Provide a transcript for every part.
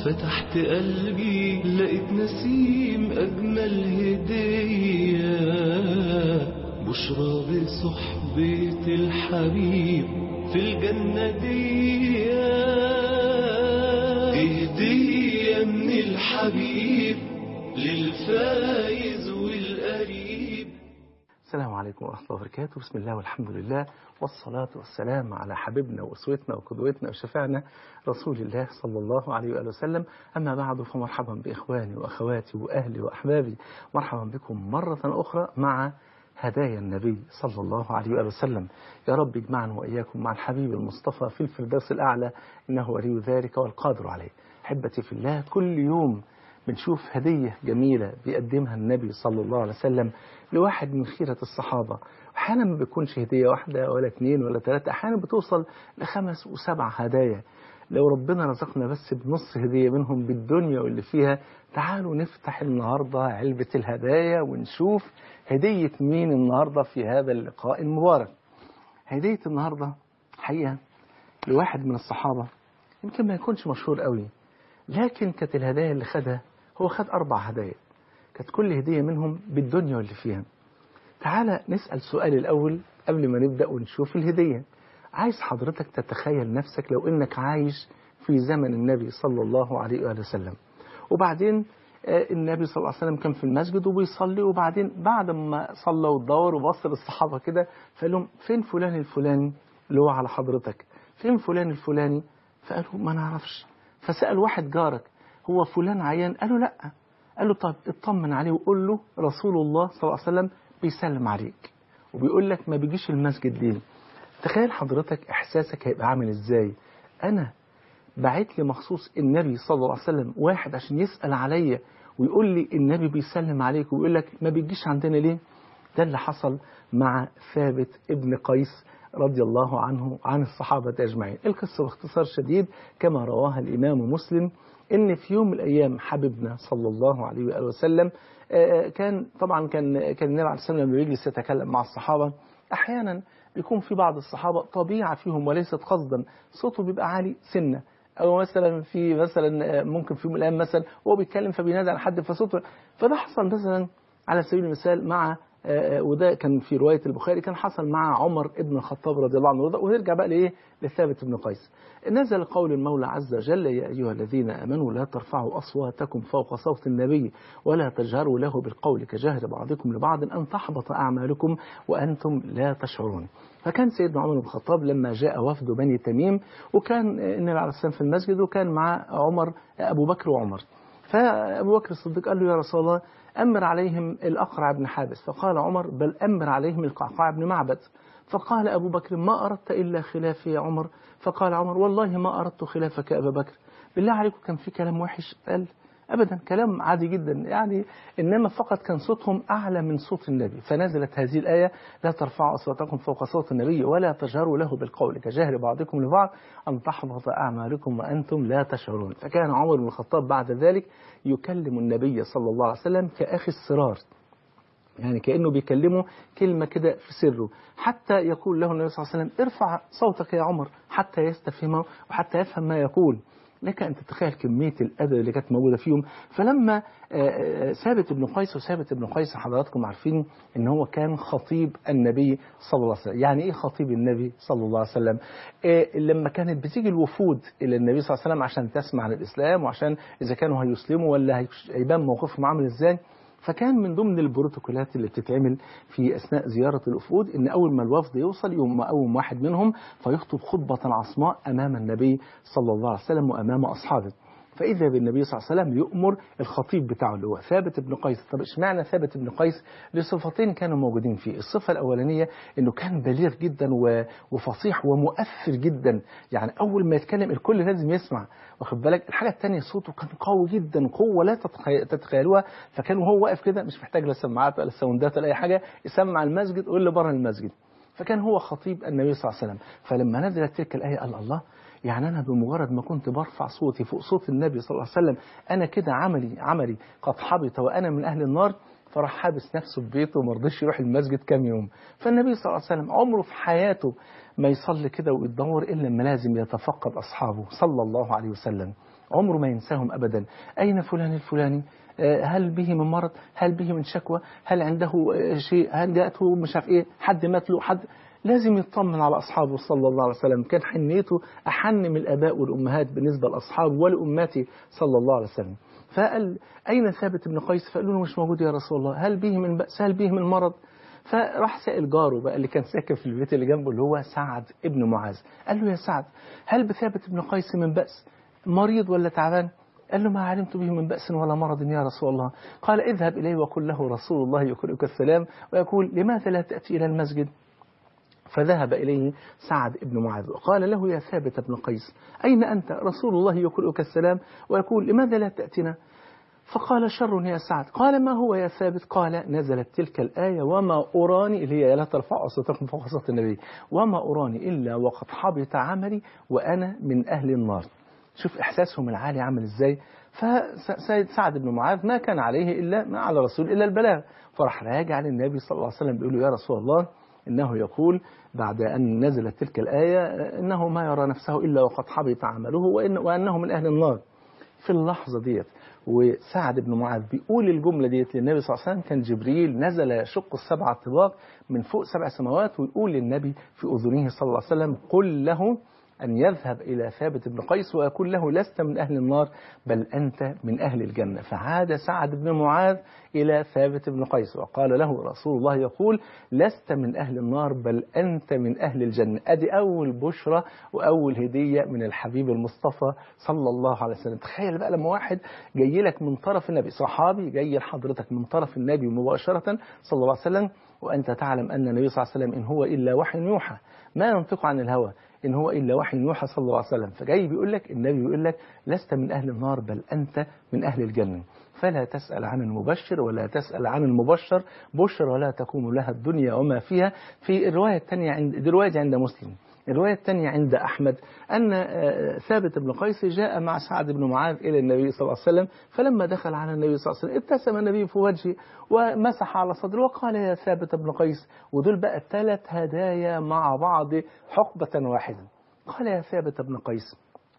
فتحت قلبي لقيت نسيم أجمل هدية بشرى بصحبة الحبيب في الجنة دي هدية من الحبيب للفايز والقريب السلام عليكم ورحمة الله وبركاته بسم الله والحمد لله والصلاة والسلام على حبيبنا وأسوتنا وقدوتنا وشفعنا رسول الله صلى الله عليه وآله وسلم أما بعد فمرحبا بإخواني وأخواتي وأهلي وأحبابي مرحبا بكم مرة أخرى مع هدايا النبي صلى الله عليه وآله وسلم يا رب اجمعنا وإياكم مع الحبيب المصطفى في الفردوس الأعلى إنه ولي ذلك والقادر عليه أحبتي في الله كل يوم بنشوف هدية جميلة بيقدمها النبي صلى الله عليه وسلم لواحد من خيرة الصحابة أحيانا ما بيكونش هدية واحدة ولا اثنين ولا ثلاثة أحيانا بتوصل لخمس وسبع هدايا لو ربنا رزقنا بس بنص هدية منهم بالدنيا واللي فيها تعالوا نفتح النهاردة علبة الهدايا ونشوف هدية مين النهاردة في هذا اللقاء المبارك هدية النهاردة حقيقة لواحد من الصحابة يمكن ما يكونش مشهور قوي لكن كانت الهدايا اللي خدها هو خد أربع هدايا كانت كل هدية منهم بالدنيا واللي فيها تعالى نسأل سؤال الأول قبل ما نبدأ ونشوف الهدية عايز حضرتك تتخيل نفسك لو إنك عايش في زمن النبي صلى الله عليه وآله وسلم وبعدين النبي صلى الله عليه وسلم كان في المسجد وبيصلي وبعدين بعد ما صلى ودور وبص للصحابة كده فقال لهم فين فلان الفلاني اللي هو على حضرتك فين فلان الفلاني فقالوا ما نعرفش فسأل واحد جارك هو فلان عيان قال له لا قال له طب اطمن عليه وقول له رسول الله صلى الله عليه وسلم بيسلم عليك وبيقول لك ما بيجيش المسجد ليه تخيل حضرتك احساسك هيبقى عامل ازاي انا بعت لي مخصوص النبي صلى الله عليه وسلم واحد عشان يسأل عليا ويقول لي النبي بيسلم عليك ويقول لك ما بيجيش عندنا ليه ده اللي حصل مع ثابت ابن قيس رضي الله عنه عن الصحابة أجمعين القصة باختصار شديد كما رواها الإمام مسلم إن في يوم من الأيام حبيبنا صلى الله عليه وآله وسلم كان طبعا كان كان النبي عليه الصلاة والسلام لما بيجلس يتكلم مع الصحابة أحيانا بيكون في بعض الصحابة طبيعة فيهم وليست قصدا صوته بيبقى عالي سنة أو مثلا في مثلا ممكن في يوم من الأيام مثلا وهو بيتكلم فبينادي على حد فصوته فده حصل مثلا على سبيل المثال مع وده كان في رواية البخاري كان حصل مع عمر ابن الخطاب رضي الله عنه ونرجع بقى لإيه لثابت بن قيس نزل قول المولى عز وجل يا أيها الذين آمنوا لا ترفعوا أصواتكم فوق صوت النبي ولا تجهروا له بالقول كجهر بعضكم لبعض أن تحبط أعمالكم وأنتم لا تشعرون فكان سيدنا عمر بن الخطاب لما جاء وفد بني تميم وكان النبي عليه السلام في المسجد وكان مع عمر أبو بكر وعمر فأبو بكر الصديق قال له يا رسول الله أمر عليهم الأقرع بن حابس فقال عمر بل أمر عليهم القعقاع بن معبد فقال أبو بكر ما أردت إلا خلافي يا عمر فقال عمر والله ما أردت خلافك أبا بكر بالله عليكم كان في كلام وحش قال أبدا كلام عادي جدا يعني إنما فقط كان صوتهم أعلى من صوت النبي فنزلت هذه الآية لا ترفعوا أصواتكم فوق صوت النبي ولا تجهروا له بالقول كجهر بعضكم لبعض أن تحبط أعمالكم وأنتم لا تشعرون فكان عمر بن الخطاب بعد ذلك يكلم النبي صلى الله عليه وسلم كأخي السرار يعني كأنه بيكلمه كلمة كده في سره حتى يقول له النبي صلى الله عليه وسلم ارفع صوتك يا عمر حتى يستفهمه وحتى يفهم ما يقول لك أن تتخيل كمية الأذى اللي كانت موجودة فيهم فلما ثابت بن قيس وثابت بن قيس حضراتكم عارفين ان هو كان خطيب النبي صلى الله عليه وسلم يعني ايه خطيب النبي صلى الله عليه وسلم لما كانت بتيجي الوفود الى النبي صلى الله عليه وسلم عشان تسمع عن الاسلام وعشان اذا كانوا هيسلموا ولا هيبان موقفهم عامل ازاي فكان من ضمن البروتوكولات اللي بتتعمل في أثناء زيارة الوفود إن أول ما الوفد يوصل يوم أول واحد منهم فيخطب خطبة عصماء أمام النبي صلى الله عليه وسلم وأمام أصحابه فإذا بالنبي صلى الله عليه وسلم يؤمر الخطيب بتاعه اللي هو ثابت بن قيس طب اشمعنى ثابت بن قيس لصفتين كانوا موجودين فيه الصفة الأولانية إنه كان بليغ جدا وفصيح ومؤثر جدا يعني أول ما يتكلم الكل لازم يسمع واخد بالك الحاجة الثانية صوته كان قوي جدا قوة لا تتخيلوها فكان وهو واقف كده مش محتاج لا سماعات ولا ساوندات ولا أي حاجة يسمع المسجد واللي بره المسجد فكان هو خطيب النبي صلى الله عليه وسلم فلما نزلت تلك الآية قال الله يعني أنا بمجرد ما كنت برفع صوتي فوق صوت النبي صلى الله عليه وسلم أنا كده عملي عملي قد حبط وأنا من أهل النار فراح حابس نفسه في بيته وما رضيش يروح المسجد كام يوم فالنبي صلى الله عليه وسلم عمره في حياته ما يصلي كده ويتدور إلا لما لازم يتفقد أصحابه صلى الله عليه وسلم عمره ما ينساهم أبدا أين فلان الفلاني آه، هل به من مرض هل به من شكوى هل عنده آه، شيء هل جاءته مش عارف ايه حد مات له حد لازم يطمن على أصحابه صلى الله عليه وسلم كان حنيته أحن من الآباء والأمهات بالنسبة لأصحابه ولأمته صلى الله عليه وسلم فقال أين ثابت بن قيس فقالوا له مش موجود يا رسول الله هل به من بأس هل به من مرض فراح سائل جاره بقى اللي كان ساكن في البيت اللي جنبه اللي هو سعد ابن معاذ قال له يا سعد هل بثابت بن قيس من بأس مريض ولا تعبان قال له ما علمت به من بأس ولا مرض يا رسول الله قال اذهب إليه وقل له رسول الله يقرئك السلام ويقول لماذا لا تأتي إلى المسجد فذهب إليه سعد بن معاذ وقال له يا ثابت بن قيس أين أنت رسول الله يقرئك السلام ويقول لماذا لا تأتنا فقال شر يا سعد قال ما هو يا ثابت قال نزلت تلك الآية وما أراني اللي هي لا ترفعوا أصواتكم فوق صوت النبي وما أراني إلا وقد حبط عملي وأنا من أهل النار شوف إحساسهم العالي عامل إزاي فسيد سعد بن معاذ ما كان عليه إلا ما على رسول إلا البلاغ فراح راجع للنبي صلى الله عليه وسلم بيقول له يا رسول الله إنه يقول بعد أن نزلت تلك الآية إنه ما يرى نفسه إلا وقد حبط عمله وإن وأنه من أهل النار في اللحظة ديت وسعد بن معاذ بيقول الجملة ديت للنبي صلى الله عليه وسلم كان جبريل نزل يشق السبع طباق من فوق سبع سماوات ويقول للنبي في أذنه صلى الله عليه وسلم قل له أن يذهب إلى ثابت بن قيس ويقول له لست من أهل النار بل أنت من أهل الجنة فعاد سعد بن معاذ إلى ثابت بن قيس وقال له رسول الله يقول لست من أهل النار بل أنت من أهل الجنة أدي أول بشرة وأول هدية من الحبيب المصطفى صلى الله عليه وسلم تخيل بقى لما واحد جاي لك من طرف النبي صحابي جاي لحضرتك من طرف النبي مباشرة صلى الله عليه وسلم وأنت تعلم أن النبي صلى الله عليه وسلم إن هو إلا وحي يوحى ما ينطق عن الهوى إن هو إلا وحي يوحى صلى الله عليه وسلم فجاي بيقول لك النبي بيقول لك لست من أهل النار بل أنت من أهل الجنة فلا تسأل عن المبشر ولا تسأل عن المبشر بشر ولا تقوم لها الدنيا وما فيها في الرواية الثانية عند دي رواية عند مسلم الرواية الثانية عند أحمد أن آه، ثابت بن قيس جاء مع سعد بن معاذ إلى النبي صلى الله عليه وسلم فلما دخل على النبي صلى الله عليه وسلم ابتسم النبي في وجهه ومسح على صدره وقال يا ثابت بن قيس ودول بقى ثلاث هدايا مع بعض حقبة واحدة قال يا ثابت بن قيس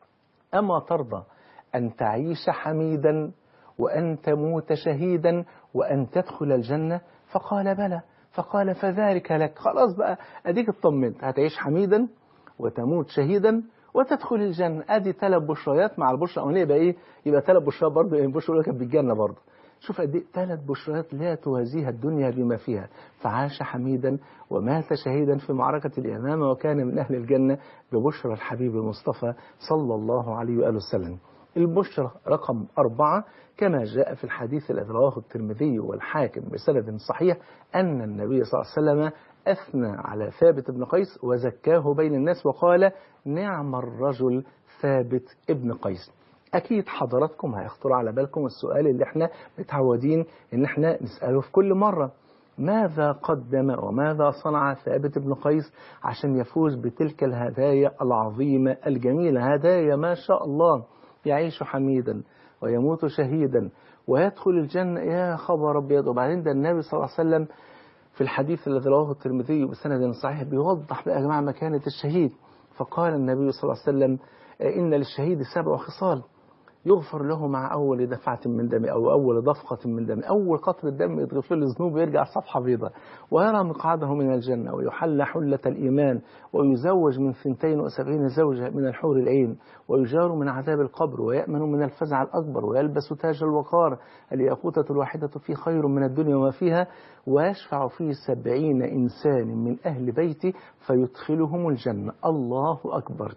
أما ترضى أن تعيش حميدا وأن تموت شهيدا وأن تدخل الجنة فقال بلى فقال فذلك لك خلاص بقى أديك اطمنت هتعيش حميدا وتموت شهيدا وتدخل الجنة ادي ثلاث بشريات مع البشرى الأولانية يبقى إيه يبقى ثلاث بشريات برضه يعني البشرى الأولى كانت بالجنة برضه شوف قد ايه ثلاث بشريات لا توازيها الدنيا بما فيها فعاش حميدا ومات شهيدا في معركة اليمامة وكان من أهل الجنة ببشرى الحبيب المصطفى صلى الله عليه وآله وسلم البشرى رقم أربعة كما جاء في الحديث الذي رواه الترمذي والحاكم بسند صحيح أن النبي صلى الله عليه وسلم أثنى على ثابت بن قيس وزكاه بين الناس وقال نعم الرجل ثابت ابن قيس أكيد حضراتكم هيخطر على بالكم السؤال اللي احنا متعودين ان احنا نسأله في كل مرة ماذا قدم وماذا صنع ثابت بن قيس عشان يفوز بتلك الهدايا العظيمة الجميلة هدايا ما شاء الله يعيش حميدا ويموت شهيدا ويدخل الجنة يا خبر أبيض وبعدين ده النبي صلى الله عليه وسلم في الحديث الذي رواه الترمذي بسند صحيح بيوضح بقى يا جماعة مكانة الشهيد فقال النبي صلى الله عليه وسلم إن للشهيد سبع خصال يغفر له مع أول دفعة من دم أو أول دفقة من دم أول قطرة دم يتغفر له ذنوب ويرجع صفحة بيضاء ويرى مقعده من الجنة ويحل حلة الإيمان ويزوج من ثنتين وسبعين زوجة من الحور العين ويجار من عذاب القبر ويأمن من الفزع الأكبر ويلبس تاج الوقار الياقوتة الواحدة فيه خير من الدنيا وما فيها ويشفع فيه سبعين إنسان من أهل بيته فيدخلهم الجنة الله أكبر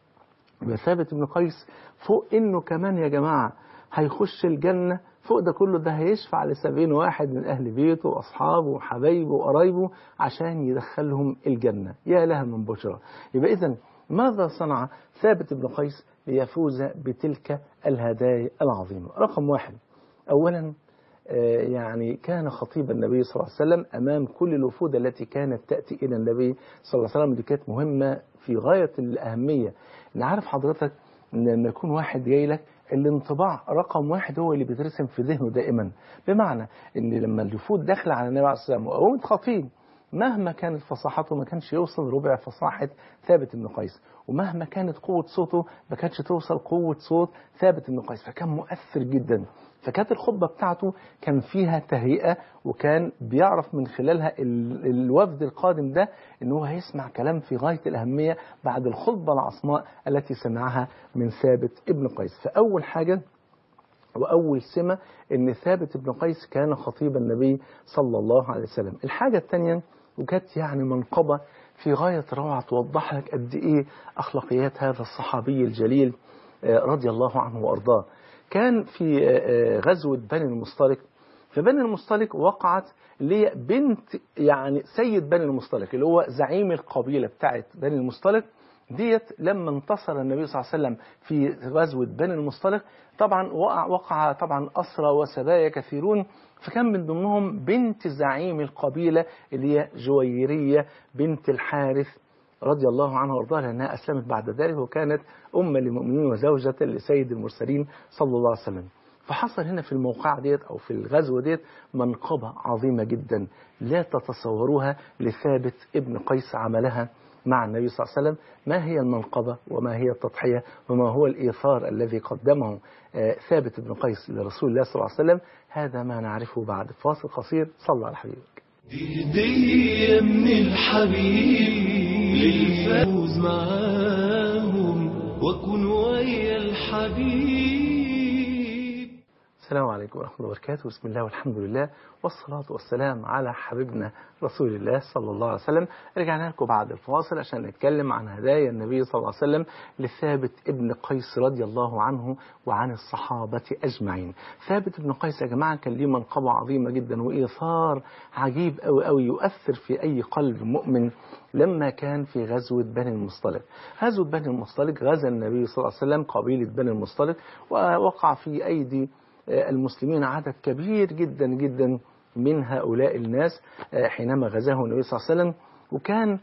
ثابت بن قيس فوق انه كمان يا جماعة هيخش الجنة فوق ده كله ده هيشفع لسبعين واحد من أهل بيته وأصحابه وحبايبه وقرايبه عشان يدخلهم الجنة يا لها من بشرى يبقى إذا ماذا صنع ثابت بن قيس ليفوز بتلك الهدايا العظيمة رقم واحد أولا يعني كان خطيب النبي صلى الله عليه وسلم أمام كل الوفود التي كانت تأتي إلى النبي صلى الله عليه وسلم دي كانت مهمة في غاية الأهمية إن عارف حضرتك إن لما يكون واحد جاي لك الانطباع رقم واحد هو اللي بيترسم في ذهنه دائما بمعنى إن لما الوفود داخلة على النبي عليه الصلاة والسلام وهو خطيب مهما كانت فصاحته ما كانش يوصل ربع فصاحة ثابت بن قيس ومهما كانت قوة صوته ما كانتش توصل قوة صوت ثابت بن قيس فكان مؤثر جدا فكانت الخطبة بتاعته كان فيها تهيئة وكان بيعرف من خلالها ال- الوفد القادم ده ان هو هيسمع كلام في غاية الأهمية بعد الخطبة العصماء التي سمعها من ثابت ابن قيس فأول حاجة وأول سمة أن ثابت بن قيس كان خطيب النبي صلى الله عليه وسلم الحاجة الثانية وكانت يعني منقبة في غاية روعة توضح لك قد إيه أخلاقيات هذا الصحابي الجليل آه، رضي الله عنه وأرضاه كان في آه، آه، غزوة بني المصطلق فبني المصطلق وقعت اللي هي بنت يعني سيد بني المصطلق اللي هو زعيم القبيلة بتاعت بني المصطلق ديت لما انتصر النبي صلى الله عليه وسلم في غزوة بني المصطلق طبعا وقع, وقع طبعا أسرى وسبايا كثيرون فكان من ضمنهم بنت زعيم القبيلة اللي هي جويرية بنت الحارث رضي الله عنها وارضاها لأنها أسلمت بعد ذلك وكانت أم للمؤمنين وزوجة لسيد المرسلين صلى الله عليه وسلم فحصل هنا في الموقع ديت أو في الغزوة ديت منقبة عظيمة جدا لا تتصوروها لثابت ابن قيس عملها مع النبي صلى الله عليه وسلم ما هي المنقبة وما هي التضحية وما هو الإيثار الذي قدمه آه، ثابت بن قيس لرسول الله صلى الله عليه وسلم هذا ما نعرفه بعد فاصل قصير صلى على حبيبك دي هدية من الحبيب للفوز معاهم وكن ويا الحبيب السلام عليكم ورحمة الله وبركاته بسم الله والحمد لله والصلاة والسلام على حبيبنا رسول الله صلى الله عليه وسلم رجعنا لكم بعد الفاصل عشان نتكلم عن هدايا النبي صلى الله عليه وسلم لثابت ابن قيس رضي الله عنه وعن الصحابة أجمعين ثابت ابن قيس يا جماعة كان ليه منقبة عظيمة جدا وإيثار عجيب أوي أوي يؤثر في أي قلب مؤمن لما كان في غزوة بني المصطلق غزوة بني المصطلق غزا النبي صلى الله عليه وسلم قبيلة بني المصطلق ووقع في أيدي المسلمين عدد كبير جدا جدا من هؤلاء الناس حينما غزاه النبي صلى الله عليه وسلم وكان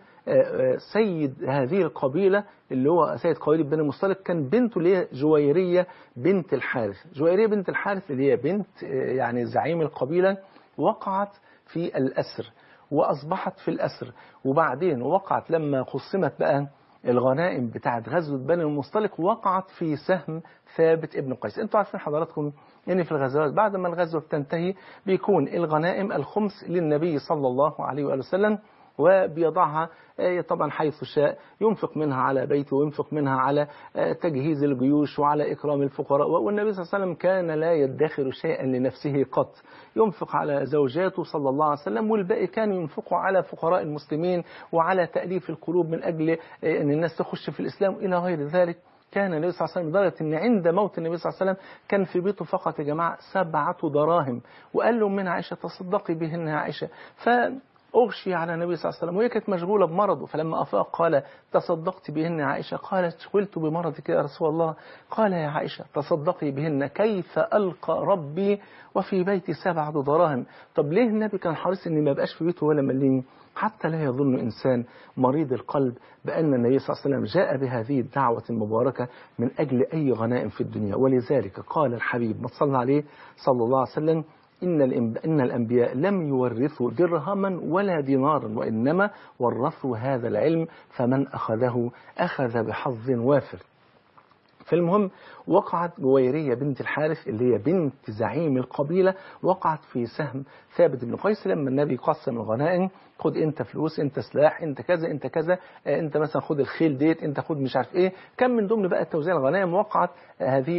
سيد هذه القبيلة اللي هو سيد قبيلة بني المصطلق كان بنته اللي هي جويرية بنت الحارث جويرية بنت الحارث اللي هي بنت يعني زعيم القبيلة وقعت في الأسر وأصبحت في الأسر وبعدين وقعت لما قسمت بقى الغنائم بتاعت غزوة بني المصطلق وقعت في سهم ثابت ابن قيس انتوا عارفين حضراتكم ان في الغزوات بعد ما الغزوة بتنتهي بيكون الغنائم الخمس للنبي صلى الله عليه وآله وسلم وبيضعها طبعا حيث شاء ينفق منها على بيته وينفق منها على تجهيز الجيوش وعلى إكرام الفقراء والنبي صلى الله عليه وسلم كان لا يدخر شيئا لنفسه قط ينفق على زوجاته صلى الله عليه وسلم والباقي كان ينفقه على فقراء المسلمين وعلى تأليف القلوب من أجل أن الناس تخش في الإسلام إلى غير ذلك كان النبي صلى الله عليه وسلم لدرجة أن عند موت النبي صلى الله عليه وسلم كان في بيته فقط يا جماعة سبعة دراهم وقال له من عائشة تصدقي بهن يا عائشة ف أغشي على النبي صلى الله عليه وسلم وهي كانت مشغولة بمرضه فلما أفاق قال تصدقت بهن يا عائشة قالت شغلت بمرضك يا رسول الله قال يا عائشة تصدقي بهن كيف ألقى ربي وفي بيتي سبعة دراهم طب ليه النبي كان حريص أن ما يبقاش في بيته ولا مليم حتى لا يظن إنسان مريض القلب بأن النبي صلى الله عليه وسلم جاء بهذه الدعوة المباركة من أجل أي غنائم في الدنيا ولذلك قال الحبيب ما صلى عليه صلى الله عليه وسلم إن, إن الأنبياء لم يورثوا درهما ولا دينارا وإنما ورثوا هذا العلم فمن أخذه أخذ بحظ وافر فالمهم وقعت جويرية بنت الحارث اللي هي بنت زعيم القبيلة وقعت في سهم ثابت بن قيس لما النبي قسم الغنائم خد انت فلوس انت سلاح انت كذا انت كذا انت مثلا خد الخيل ديت انت خد مش عارف ايه كان من ضمن بقى توزيع الغنائم وقعت هذه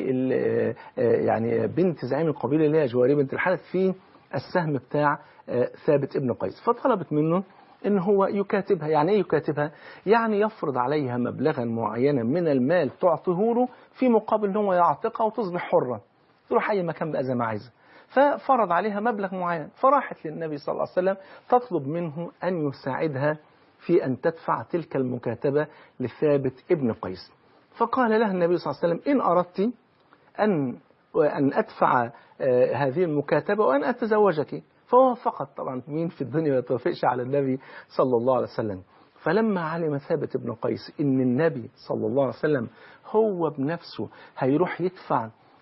يعني بنت زعيم القبيلة اللي هي جويرية بنت الحارث في السهم بتاع ثابت ابن قيس فطلبت منه ان هو يكاتبها يعني ايه يكاتبها يعني يفرض عليها مبلغا معينا من المال تعطيه له في مقابل ان هو يعتقها وتصبح حرة تروح اي مكان بقى زي ما عايزه ففرض عليها مبلغ معين فراحت للنبي صلى الله عليه وسلم تطلب منه ان يساعدها في ان تدفع تلك المكاتبة لثابت ابن قيس فقال لها النبي صلى الله عليه وسلم ان اردت ان ان ادفع هذه المكاتبة وان اتزوجك فوافقت طبعا مين في الدنيا ما يتوافقش على النبي صلى الله عليه وسلم فلما علم ثابت بن قيس ان النبي صلى الله عليه وسلم هو بنفسه هيروح يدفع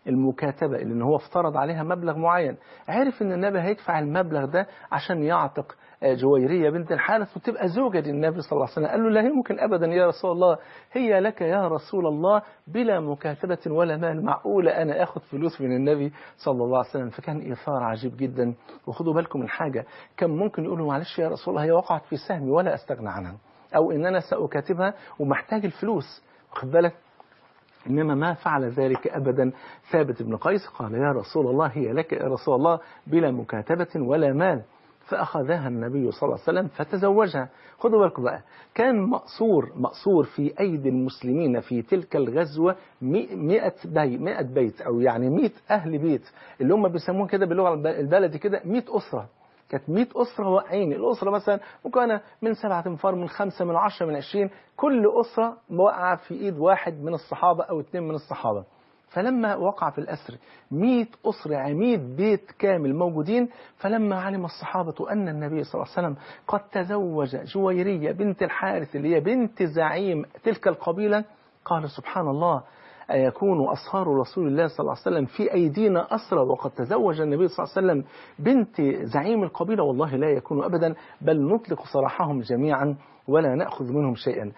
المكاتبة اللي هو افترض عليها مبلغ معين عرف ان النبي هيدفع المبلغ ده عشان يعتق جويرية بنت الحارث وتبقى زوجة للنبي صلى الله عليه وسلم قال له لا يمكن أبدا يا رسول الله هي لك يا رسول الله بلا مكاتبة ولا مال معقولة أنا أخذ فلوس من النبي صلى الله عليه وسلم فكان إيثار عجيب جدا وخدوا بالكم من حاجة كان ممكن يقولوا معلش يا رسول الله هي وقعت في سهمي ولا أستغنى عنها أو إن أنا سأكاتبها ومحتاج الفلوس واخد بالك إنما ما فعل ذلك أبدا ثابت بن قيس قال يا رسول الله هي لك يا رسول الله بلا مكاتبة ولا مال فأخذها النبي صلى الله عليه وسلم فتزوجها خدوا بالكم بقى كان مقصور مقصور في أيدي المسلمين في تلك الغزوة مئة بيت, مئة بيت أو يعني مئة أهل بيت اللي هم بيسموه كده باللغة البلدي كده مئة أسرة كانت 100 أسرة واقعين الأسرة مثلا مكونة من سبعة انفار من خمسة من عشرة من عشرين كل أسرة واقعة في إيد واحد من الصحابة أو اثنين من الصحابة فلما وقع في الأسر 100 أسرة عميد بيت كامل موجودين فلما علم الصحابة أن النبي صلى الله عليه وسلم قد تزوج جويرية بنت الحارث اللي هي بنت زعيم تلك القبيلة قال سبحان الله أيكون أصهار رسول الله صلى الله عليه وسلم في أيدينا أسرى وقد تزوج النبي صلى الله عليه وسلم بنت زعيم القبيلة والله لا يكون أبدا بل نطلق سراحهم جميعا ولا نأخذ منهم شيئا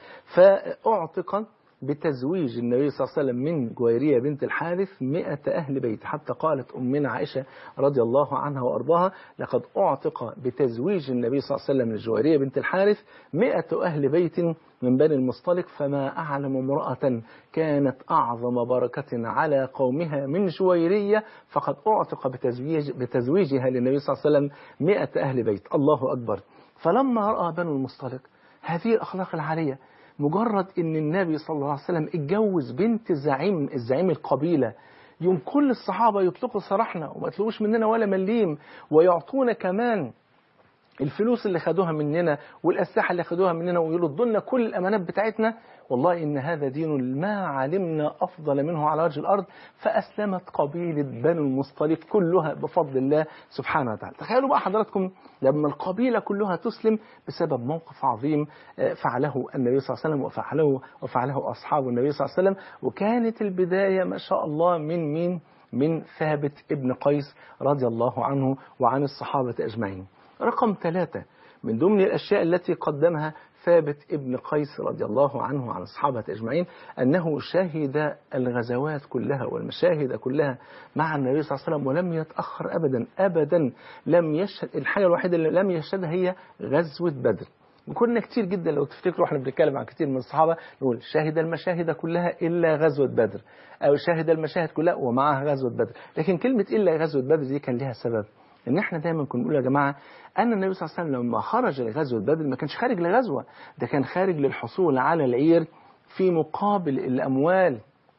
فأعتق بتزويج النبي صلى الله عليه وسلم من جويرية بنت الحارث مئة أهل بيت حتى قالت أمنا عائشة رضي الله عنها وأرضاها لقد أعتق بتزويج النبي صلى الله عليه وسلم لجويرية بنت الحارث مئة أهل بيت من بني المصطلق فما أعلم امرأة كانت أعظم بركة على قومها من جويرية فقد أعتق بتزويج بتزويجها للنبي صلى الله عليه وسلم مئة أهل بيت الله أكبر فلما رأى بنو المصطلق هذه الأخلاق العالية مجرد ان النبي صلى الله عليه وسلم اتجوز بنت الزعيم الزعيم القبيله يوم كل الصحابه يطلقوا سراحنا وما يطلقوش مننا ولا مليم ويعطونا كمان الفلوس اللي خدوها مننا والأسلحة اللي خدوها مننا ويردوا لنا كل الأمانات بتاعتنا والله إن هذا دين ما علمنا أفضل منه على وجه الأرض فأسلمت قبيلة بنو المصطلق كلها بفضل الله سبحانه وتعالى تخيلوا بقى حضراتكم لما القبيلة كلها تسلم بسبب موقف عظيم فعله النبي صلى الله عليه وسلم وفعله, وفعله أصحاب النبي صلى الله عليه وسلم وكانت البداية ما شاء الله من مين من ثابت ابن قيس رضي الله عنه وعن الصحابة أجمعين رقم ثلاثة من ضمن الأشياء التي قدمها ثابت ابن قيس رضي الله عنه وعن الصحابة أجمعين أنه شهد الغزوات كلها والمشاهد كلها مع النبي صلى الله عليه وسلم ولم يتأخر أبدا أبدا لم يشهد الحاجة الوحيدة اللي لم يشهدها هي غزوة بدر وكنا كتير جدا لو تفتكروا احنا بنتكلم عن كتير من الصحابة نقول شهد المشاهد كلها إلا غزوة بدر أو شهد المشاهد كلها ومعها غزوة بدر لكن كلمة إلا غزوة بدر دي كان لها سبب ان احنا دايما كنا نقول يا جماعه ان النبي صلى الله عليه وسلم لما خرج لغزوه بدر ما كانش خارج لغزوه ده كان خارج للحصول على العير في مقابل الاموال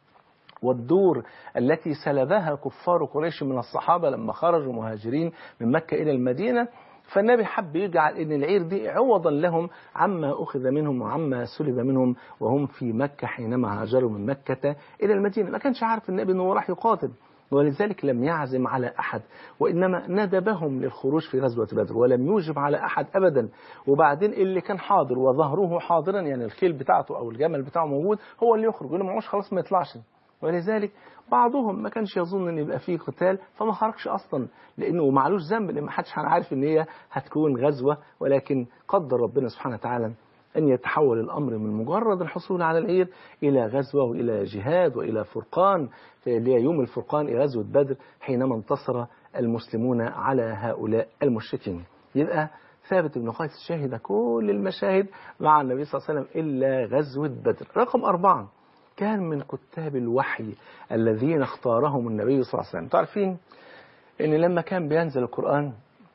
والدور التي سلبها كفار قريش من الصحابه لما خرجوا مهاجرين من مكه الى المدينه فالنبي حب يجعل ان العير دي عوضا لهم عما اخذ منهم وعما سلب منهم وهم في مكه حينما هاجروا من مكه الى المدينه ما كانش عارف النبي انه راح يقاتل ولذلك لم يعزم على أحد وإنما ندبهم للخروج في غزوة بدر ولم يوجب على أحد أبدا وبعدين اللي كان حاضر وظهره حاضرا يعني الخيل بتاعته أو الجمل بتاعه موجود هو اللي يخرج اللي معوش خلاص ما يطلعش ولذلك بعضهم ما كانش يظن ان يبقى فيه قتال فما خرجش اصلا لانه معلوش ذنب لان ما حدش عارف ان هي هتكون غزوه ولكن قدر ربنا سبحانه وتعالى أن يتحول الأمر من مجرد الحصول على العير إلى غزوة وإلى جهاد وإلى فرقان اللي هي يوم الفرقان غزوة بدر حينما انتصر المسلمون على هؤلاء المشركين يبقى ثابت بن قيس شهد كل المشاهد مع النبي صلى الله عليه وسلم إلا غزوة بدر رقم أربعة كان من كتاب الوحي الذين اختارهم النبي صلى الله عليه وسلم تعرفين أن لما كان بينزل القرآن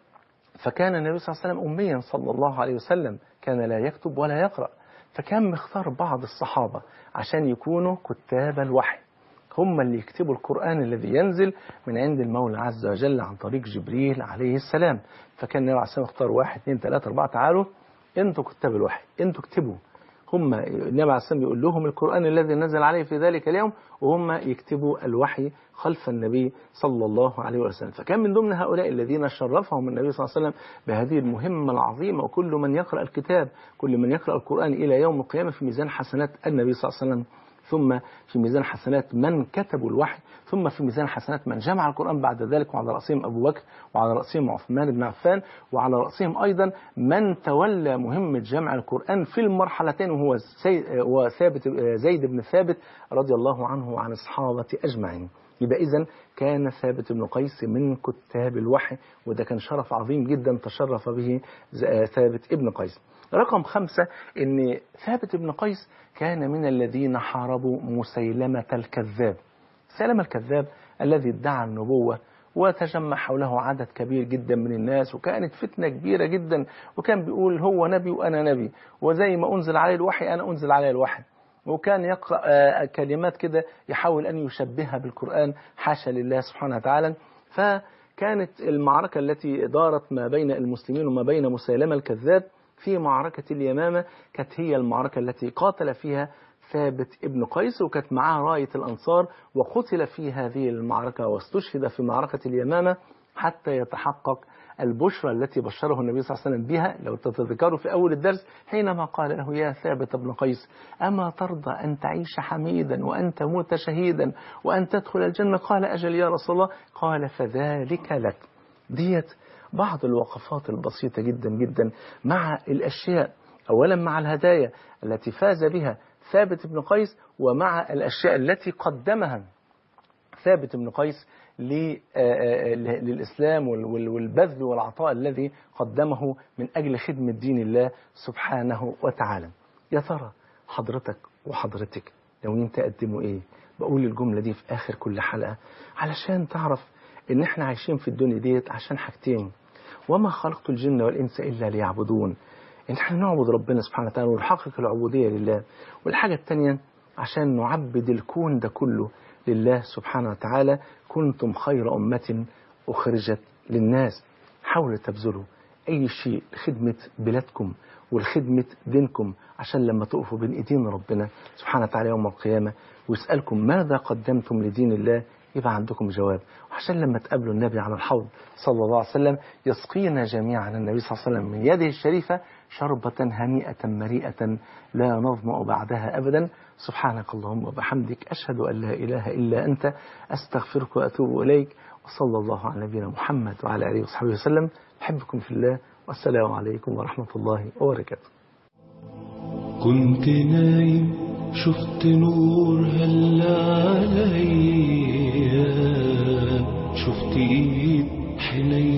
فكان النبي صلى الله عليه وسلم أميا صلى الله عليه وسلم كان لا يكتب ولا يقرأ فكان مختار بعض الصحابة عشان يكونوا كتاب الوحي هم اللي يكتبوا القرآن الذي ينزل من عند المولى عز وجل عن طريق جبريل عليه السلام فكان النبي عليه السلام اختار واحد اثنين ثلاثة أربعة تعالوا انتوا كتاب الوحي انتوا اكتبوا هم النبي عليه السلام يقول لهم القرآن الذي نزل عليه في ذلك اليوم وهم يكتبوا الوحي خلف النبي صلى الله عليه وسلم فكان من ضمن هؤلاء الذين شرفهم النبي صلى الله عليه وسلم بهذه المهمة العظيمة وكل من يقرأ الكتاب كل من يقرأ القرآن إلى يوم القيامة في ميزان حسنات النبي صلى الله عليه وسلم ثم في ميزان حسنات من كتبوا الوحي ثم في ميزان حسنات من جمع القرآن بعد ذلك وعلى رأسهم أبو بكر وعلى رأسهم عثمان بن عفان وعلى رأسهم أيضا من تولى مهمة جمع القرآن في المرحلتين وهو سي- وثابت زيد بن ثابت رضي الله عنه وعن الصحابة أجمعين يبقى إذا كان ثابت بن قيس من كتاب الوحي وده كان شرف عظيم جدا تشرف به ز- ثابت ابن قيس رقم خمسة ان ثابت بن قيس كان من الذين حاربوا مسيلمة الكذاب سلم الكذاب الذي ادعى النبوة وتجمع حوله عدد كبير جدا من الناس وكانت فتنة كبيرة جدا وكان بيقول هو نبي وأنا نبي وزي ما أنزل عليه الوحي أنا أنزل عليه الوحي وكان يقرأ آه، كلمات كده يحاول أن يشبهها بالقرآن حاشا لله سبحانه وتعالى فكانت المعركة التي دارت ما بين المسلمين وما بين مسيلمة الكذاب في معركة اليمامة كانت هي المعركة التي قاتل فيها ثابت ابن قيس وكانت معاه راية الأنصار وقتل في هذه المعركة واستشهد في معركة اليمامة حتى يتحقق البشرى التي بشره النبي صلى الله عليه وسلم بها لو تتذكروا في أول الدرس حينما قال له يا ثابت بن قيس أما ترضى أن تعيش حميدا وأن تموت شهيدا وأن تدخل الجنة قال أجل يا رسول الله قال فذلك لك ديت بعض الوقفات البسيطة جدا جدا مع الأشياء أولا مع الهدايا التي فاز بها ثابت بن قيس ومع الأشياء التي قدمها ثابت بن قيس ل- آه، آه، للإسلام وال- وال- والبذل والعطاء الذي قدمه من أجل خدمة دين الله سبحانه وتعالى يا ترى حضرتك وحضرتك لو انت تقدموا ايه بقول الجملة دي في آخر كل حلقة علشان تعرف ان احنا عايشين في الدنيا ديت عشان حاجتين وما خلقت الجن والإنس إلا ليعبدون إن احنا نعبد ربنا سبحانه وتعالى ونحقق العبودية لله والحاجة التانية عشان نعبد الكون ده كله لله سبحانه وتعالى كنتم خير أمة أخرجت للناس حاولوا تبذلوا أي شيء لخدمة بلادكم ولخدمة دينكم عشان لما تقفوا بين إيدين ربنا سبحانه وتعالى يوم القيامة ويسألكم ماذا قدمتم لدين الله يبقى عندكم جواب وعشان لما تقابلوا النبي على الحوض صلى الله عليه وسلم يسقينا جميعا النبي صلى الله عليه وسلم من يده الشريفة شربة هنيئة مريئة لا نظمأ بعدها أبدا سبحانك اللهم وبحمدك أشهد أن لا إله إلا أنت أستغفرك وأتوب إليك وصلى الله على نبينا محمد وعلى آله وصحبه وسلم أحبكم في الله والسلام عليكم ورحمة الله وبركاته كنت نايم شفت نور هلا عليا شفت ايد حنين